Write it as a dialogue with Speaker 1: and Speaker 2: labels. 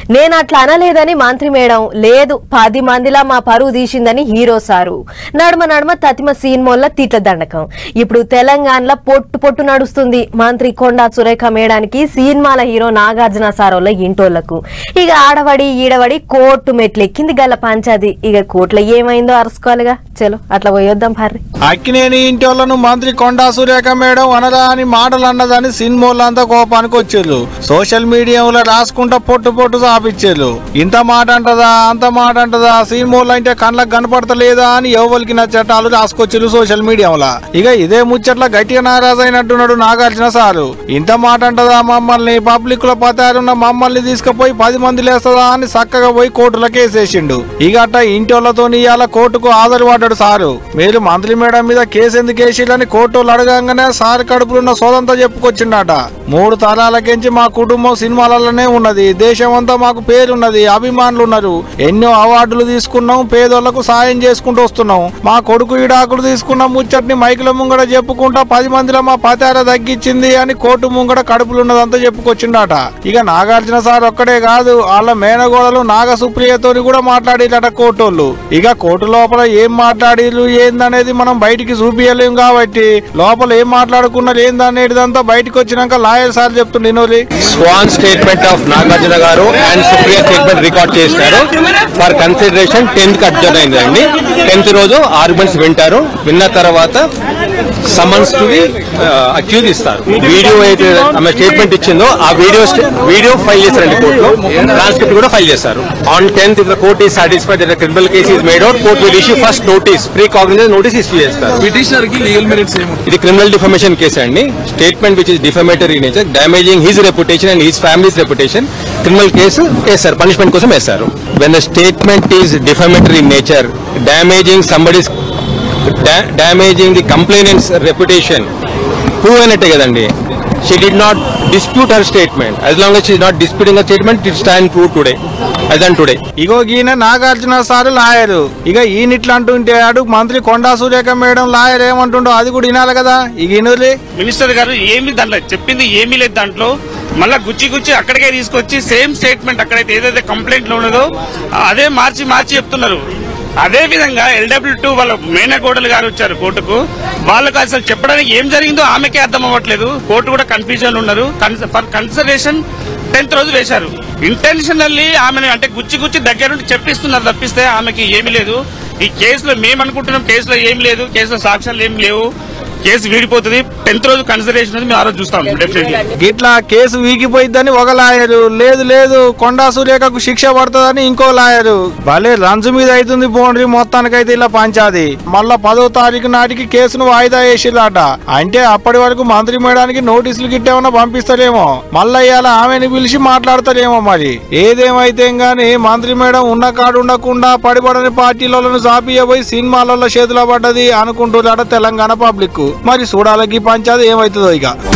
Speaker 1: నేను అట్లా అనలేదని మంత్రి మేడం లేదు పది మందిలా మా పరువు తీసిందని హీరో సారు నడుమ నడుమ తతిమ సీన్మోల్ల తిట్ల దండకం ఇప్పుడు తెలంగాణలో పొట్టు పొట్టు నడుస్తుంది మంత్రి కొండా సురేఖ మేడానికి సినిమాల హీరో నాగార్జున సారోళ్ళ ఇంటోళ్లకు ఇక ఆడవడి ఈడవడి కోర్టు మెట్లెక్కింది గల్ల పంచాది ఇక కోర్టులో ఏమైందో అరుసుకోవాలిగా చలో అట్లా పోయొద్దాం భార్రి
Speaker 2: అక్కినేని ఇంటి వాళ్ళను మంత్రి కొండా సురేఖ మేడం అనరా అని మాటలు అన్నదని సినిమాలంతా కోపానికి వచ్చేళ్ళు సోషల్ మీడియాలో రాసుకుంటా పొట్టు పొట్టు సాపిచ్చేళ్ళు ఇంత మాట అంటదా అంత మాట అంటదా సినిమాలు అంటే కళ్ళకు కనపడతలేదా అని ఎవరికి నచ్చటాలు రాసుకొచ్చేళ్ళు సోషల్ మీడియాలో ఇక ఇదే ముచ్చట్ల గట్టిగా నారాజు అయినట్టున్నాడు నాగార్జున సారు ఇంత మాట అంటదా మమ్మల్ని పబ్లిక్ లో పతారున్న మమ్మల్ని తీసుకుపోయి పది మంది లేస్తుందా అని చక్కగా పోయి కోర్టులో కేసేసిండు ఇక అట్ట ఇంటి వాళ్ళతో ఇవాళ కోర్టుకు హాజరుపడ్డాడు సారు మీరు మంత్రి మేడం మీద కేసు ఎందుకు వేసిరని కోర్టు వాళ్ళు అడగంగానే సార్ కడుపులున్న సోదంతా చెప్పుకొచ్చిండట మూడు తరాలకించి మా కుటుంబం సినిమాలలోనే ఉన్నది దేశం అంతా మాకు పేరున్నది అభిమానులు ఉన్నారు ఎన్నో అవార్డులు తీసుకున్నాం పేదోళ్లకు సాయం చేసుకుంటూ వస్తున్నాం మా కొడుకు ఈడాకులు తీసుకున్న ముచ్చట్ని మైకుల ముంగడ చెప్పుకుంటా పది మందిలో మా పతార తగ్గించింది అని కోర్టు ముంగడ కడుపులున్నదంతా చెప్పుకొచ్చిండట ఇక నాగార్జున సార్ ఒక్కడే కాదు వాళ్ళ మేనగోడలు నాగ సుప్రియతోని కూడా మాట్లాడిరట కోర్టోళ్ళు ఇక కోర్టు లోపల ఏం మాట్లాడిరు ఏందనేది మనం బయటికి చూపియలేం కాబట్టి లోపల ఏం మాట్లాడుకున్నారు ఏందనేటిదంతా బయటికి వచ్చినాక లాయర్ సార్ చెప్తుండే నోరి
Speaker 3: స్వాన్ statement of Nagarjuna garu and Supriya statement record చేసినారు ఫర్ కన్సిడరేషన్ టెన్త్ కి అడ్జర్న్ అయిందండి టెన్త్ రోజు ఆర్గ్యుమెంట్స్ వింటారు విన్న తర్వాత సమన్స్ టు అక్యూజ్ ఇస్తారు వీడియో అయితే ఆమె స్టేట్మెంట్ ఇచ్చిందో ఆ వీడియో వీడియో ఫైల్ చేస్తారండి కోర్టులో ట్రాన్స్క్రిప్ట్ కూడా ఫైల్ చేస్తారు on tenth if the court is satisfied that criminal case is made out court will issue first notice pre cognizance notice issue చేస్తారు
Speaker 4: పిటిషనర్ కి లీగల్ మెరిట్స్ ఏమో
Speaker 3: ఇది క్రిమినల్ డిఫమేషన్ కేసు అండి statement which is defamatory nature damaging his reputation and his family's reputation criminal case వేస్తారు punishment కోసం వేస్తారు when the statement is defamatory nature damaging somebody's damaging the complainant's reputation prove అయినట్టే కదండి she did not dispute her statement as long as she is not disputing her statement it stand true today as on today
Speaker 2: ఇగో ఈయన Nagarjuna sir lawyer ఇక ఈయన ఇట్లా అంటుంటే అడు మంత్రి కొండా సురేఖ మేడం లాయర్ ఏమంటుండో అది కూడా వినాలి కదా ఇక ఈయనూరి
Speaker 5: మినిస్టర్ గారు ఏమి దాంట్లో చెప్పింది ఏమీ లేదు దాంట్లో మళ్ళా గుచ్చి గుచ్చి అక్కడికే తీసుకొచ్చి సేమ్ స్టేట్మెంట్ అక్కడైతే ఏదైతే కంప్లైంట్ లో ఉన్నదో అదే మార్చి మార్చి చెప్తున్నారు అదే విధంగా ఎల్డబ్ల్యూ టూ వాళ్ళ మేనగోడలు గారు వచ్చారు కోర్టుకు వాళ్ళకి అసలు చెప్పడానికి ఏం జరిగిందో ఆమెకే అర్థం అవ్వట్లేదు కోర్టు కూడా కన్ఫ్యూజన్ ఉన్నారు ఫర్ కన్సిడరేషన్ టెన్త్ రోజు వేశారు ఇంటెన్షనల్లీ ఆమెను అంటే గుచ్చి గుచ్చి దగ్గర నుండి చెప్పిస్తున్నారు తప్పిస్తే ఆమెకి ఏమీ లేదు ఈ కేసులో మేము అనుకుంటున్నాం కేసులో ఏం లేదు కేసులో సాక్ష్యాలు ఏం లేవు కేసు వీడిపోతుంది టెన్త్ రోజు కన్సిడరేషన్ మేము ఆ రోజు చూస్తాం డెఫినెట్లీ
Speaker 2: గిట్లా కేసు వీగిపోయిద్దని ఒక లాయరు లేదు లేదు కొండా సురేఖకు శిక్ష పడుతుందని ఇంకో లాయరు భలే రంజు మీద అవుతుంది పోండ్రి మొత్తానికైతే ఇలా పంచాది మళ్ళా పదో తారీఖు నాటికి కేసును వాయిదా వేసిరాట అంటే అప్పటి వరకు మంత్రి మేడానికి నోటీసులు గిట్టేమన్నా పంపిస్తారేమో మళ్ళా ఇవాళ ఆమెను పిలిచి మాట్లాడతారేమో మరి ఏదేమైతే గాని మంత్రి మేడం ఉన్న కాడు ఉండకుండా పడిపడని పార్టీలలో జాపియబోయి సినిమాలలో చేతిలో పడ్డది అనుకుంటున్నాడ తెలంగాణ పబ్లిక్ మరి చూడాలకి పంచాది ఏమవుతుందో ఇక